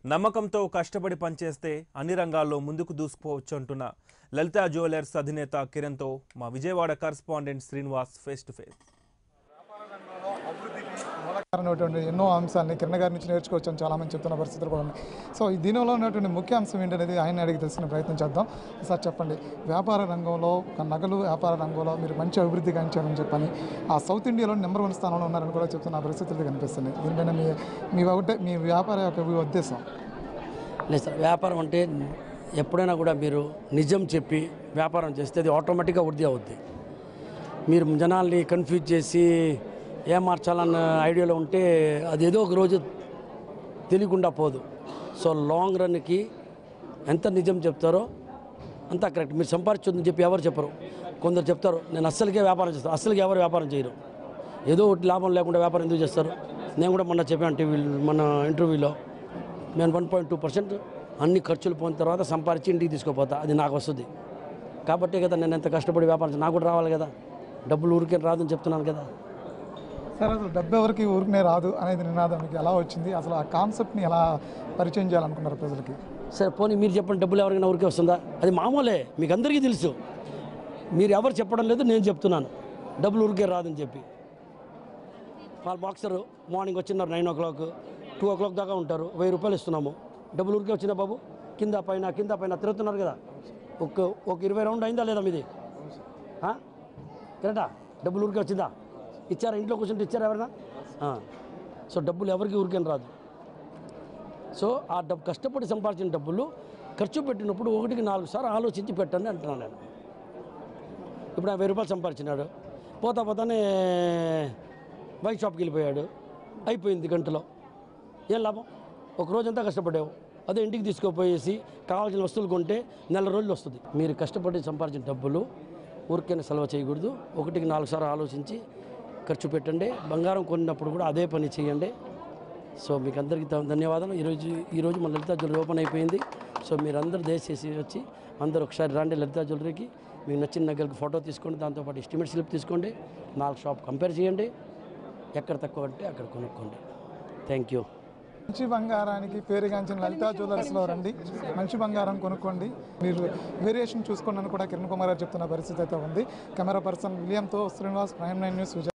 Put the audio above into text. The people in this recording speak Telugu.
నమ్మకంతో కష్టపడి పనిచేస్తే అన్ని రంగాల్లో ముందుకు దూసుకుపోవచ్చు అంటున్న లలితా జ్యువెలర్స్ అధినేత కిరణ్తో మా Vijayawada correspondent Srinivas face to face ఉన్నటువంటి ఎన్నో అంశాలని కిరణ్ గారి నుంచి నేర్చుకోవచ్చు అని చాలా మంది చెప్తున్న పరిస్థితులు కూడా ఉన్నాయి సో ఈ దీనిలో ఉన్నటువంటి ముఖ్య అంశం ఏంటనేది ఆయన అడిగి తెలుసుకునే ప్రయత్నం చేద్దాం సార్ చెప్పండి వ్యాపార రంగంలో ఒక నగలు వ్యాపార రంగంలో మీరు మంచి అభివృద్ధి గాంచారని చెప్పని ఆ సౌత్ ఇండియాలో నెంబర్ వన్ స్థానంలో ఉన్నారని కూడా చెప్తున్న పరిస్థితులు కనిపిస్తున్నాయి దీనిపైన మీ మీ ఒకటే మీ వ్యాపార యొక్క ఉద్దేశం లేదు సార్ వ్యాపారం అంటే ఎప్పుడైనా కూడా మీరు నిజం చెప్పి వ్యాపారం చేస్తే అది ఆటోమేటిక్గా వృద్ధి అవుద్ది మీరు జనాల్ని కన్ఫ్యూజ్ చేసి ఏం మార్చాలన్న ఐడియాలో ఉంటే అది ఏదో ఒక రోజు తెలియకుండా పోదు సో లాంగ్ రన్కి ఎంత నిజం చెప్తారో అంతా కరెక్ట్ మీరు సంపాదించుందని చెప్పి ఎవరు చెప్పరు కొందరు చెప్తారు నేను అస్సలకే వ్యాపారం చేస్తాను అస్సలకి ఎవరు వ్యాపారం చేయరు ఏదో ఒకటి లాభం లేకుండా వ్యాపారం ఎందుకు చేస్తారు నేను కూడా మొన్న చెప్పాను టీవీ మన ఇంటర్వ్యూలో నేను వన్ పాయింట్ టూ పర్సెంట్ అన్ని ఖర్చులు పోయిన తర్వాత సంపాదించి ఇంటికి తీసుకుపోతా అది నాకు వస్తుంది కాబట్టి కదా నేను ఎంత కష్టపడి వ్యాపారం చేస్తాను. నాకు కూడా రావాలి కదా డబ్బులు ఊరికే రాదని చెప్తున్నాను కదా సార్ అసలు డబ్బు ఎవరికి ఊరికనే రాదు అనేది నినాదం మీకు ఎలా వచ్చింది అసలు ఆ కాన్సెప్ట్ని ఎలా పరిచయం చేయాలనుకున్నారు ప్రజలకి సరే పోనీ మీరు చెప్పండి డబ్బులు ఎవరికైనా ఊరికే వస్తుందా అది మామూలే మీకు అందరికీ తెలుసు మీరు ఎవరు చెప్పడం లేదు నేను చెప్తున్నాను డబ్బులు ఊరికే రాదని చెప్పి వాళ్ళ బాక్సరు మార్నింగ్ వచ్చినారు nine o'clock two o'clock దాకా ఉంటారు వెయ్యి రూపాయలు ఇస్తున్నాము డబ్బులు ఊరికే వచ్చినా బాబు కింద పైన కింద పైన తిరుగుతున్నారు కదా ఒక ఒక ఇరవై రౌండ్ అయిందా లేదా మీది ఆ? కరెక్టా డబ్బులు ఊరికే వచ్చిందా ఇచ్చారా ఇంట్లో కూర్చుంటే ఇచ్చారా ఎవరైనా ఆ. సో డబ్బులు ఎవరికి ఊరికేం రాదు సో ఆ డబ్బు కష్టపడి సంపాదించిన డబ్బులు ఖర్చు పెట్టినప్పుడు ఒకటికి నాలుగు సార్లు ఆలోచించి పెట్టండి అంటున్నాను నేను ఇప్పుడు ఆయన వెయ్యి రూపాయలు సంపాదించినాడు పోతా పోతానే బైక్ షాప్కి వెళ్ళిపోయాడు అయిపోయింది గంటలో ఏం లాభం ఒక రోజంతా కష్టపడ్డావు అదే ఇంటికి తీసుకుపోయేసి కావాల్సిన వస్తువులు కొంటే నెల రోజులు వస్తుంది మీరు కష్టపడి సంపాదించిన డబ్బులు ఊరికైనా సెలవు చేయకూడదు ఒకటికి నాలుగు సార్లు ఆలోచించి ఖర్చు పెట్టండి బంగారం కొన్నప్పుడు కూడా అదే పని చేయండి సో మీకు అందరికీ ధ- ధన్యవాదాలు ఈరోజు ఈరోజు మన లలితా జ్యువెలరీ ఓపెన్ అయిపోయింది సో మీరు అందరూ దయచేసి వచ్చి అందరూ ఒకసారి రండి లలితా జ్యువెలరీకి మీకు నచ్చిన నగలకు ఫోటో తీసుకోండి దాంతోపాటు ఎస్టిమేట్ స్లిప్ తీసుకోండి నాలుగు షాప్ కంపేర్ చేయండి ఎక్కడ తక్కువ అంటే అక్కడ కొనుక్కోండి థ్యాంక్ యూ మంచి బంగారానికి పేరుగాంచిన లలితా జ్యువెలర్స్లో రండి మంచి బంగారం కొనుక్కోండి మీరు వేరియేషన్ చూసుకోండి అని కూడా కిరణ్ కుమార్ గారు చెప్తున్న పరిస్థితి అయితే ఉంది కెమెరా పర్సన్ విలియంతో Srinivas prime nine news Vijayawada.